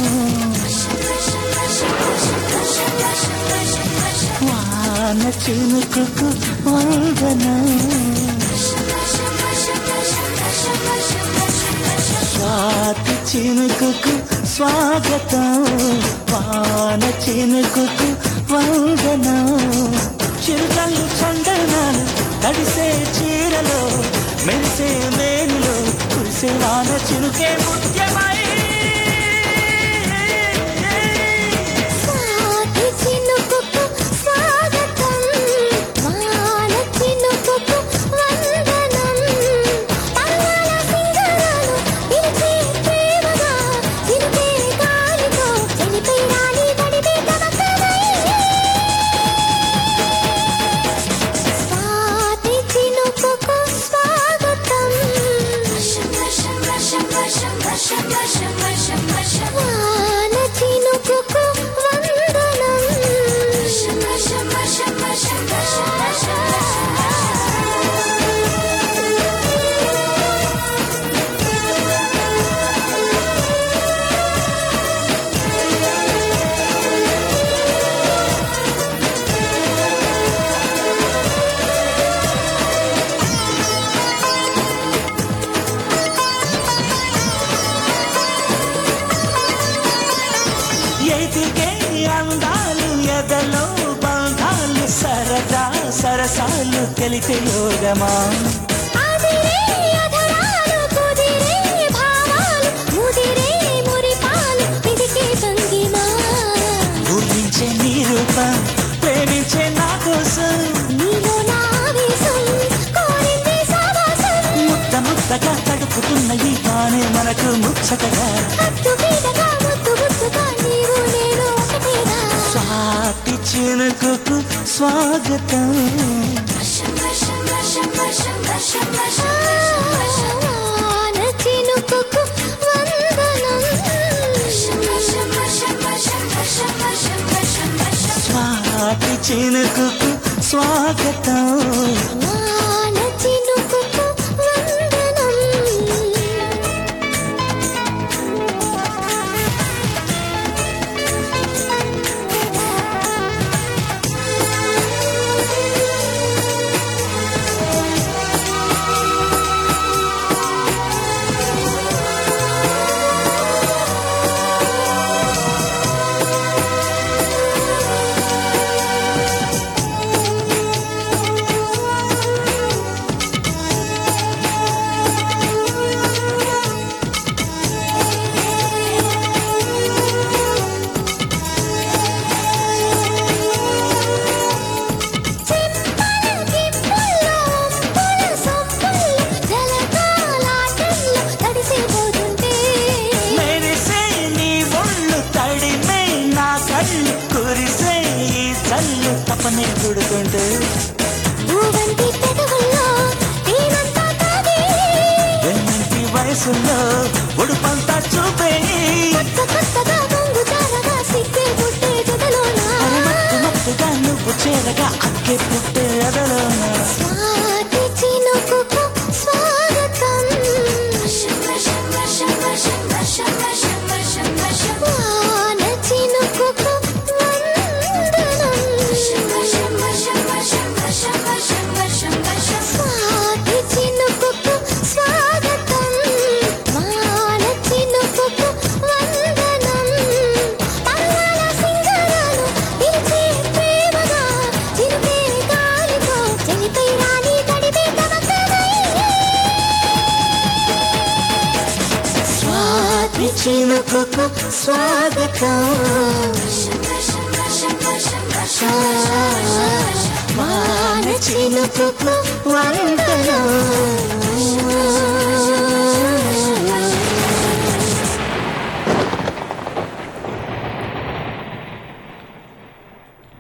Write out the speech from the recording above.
వాన చినుకుకు వందనం స్వాతి చినుకుకు స్వాగతం వాన చినుకుకు వందనం చిరుకల్లు చందనాలు తడిసే చీరలో మెరిసే మేలులో కురిసే వాన చినుకే ముఖ్యమై స్వాతి చినుకుకు స్వాగతం వాన చినుకుకు వందనం పర్వాల సింగరాలు పిలిచే ప్రేమగా చినుకే గాలితో చెలిపై రాని గడిపే తమకమై స్వాతి చినుకుకు స్వాగతం వాన చినుకుకు వందనం ఎదిగే అందాలు ఎదలో బంధాలు సరదా సరసాలు తెలిపే యోగమా ఆదిరే అధరాలు కుదిరే భావాలు ముదిరే మురిపాలు పిడికే భంగిమా ఊహించే నీ రూపం ప్రేమించే నా కోసం నీలో నా ఆవేశం కోరింది సావాసం ముద్ద ముద్దగా తడుపుతున్న ఈ తానే మనకు ముచ్చటగా హద్దు మీదగా ముద్దు ముద్దుగా నీవు నేను ఒకటేగా స్వాతి చినుకుకు స్వాగతం వాన చినుకుకు వందనం స్వాతి చినుకుకు స్వాగతం వాన చినుకుకు వందనం మెరిసే నీ ఒళ్ళు తడిమే నా కళ్ళు కురిసే ఈ చల్లు తపనే కొడుతుంటే వెన్నంటి వయసులో ఉడుపంతా చూపే అరే మత్తు మత్తుగా నువ్వు చేరగా అక్కే పుట్టే ఎదలోన స్వాతి చినుకుకు స్వాగతం వాన చినుకుకు వందనం పర్వాల సింగరాలు పిలిచే ప్రేమగా చినుకే గాలితో చెలిపై రాని గడిపే తమకమై స్వాతి చినుకుకు స్వాగతం వాన చినుకుకు వందనం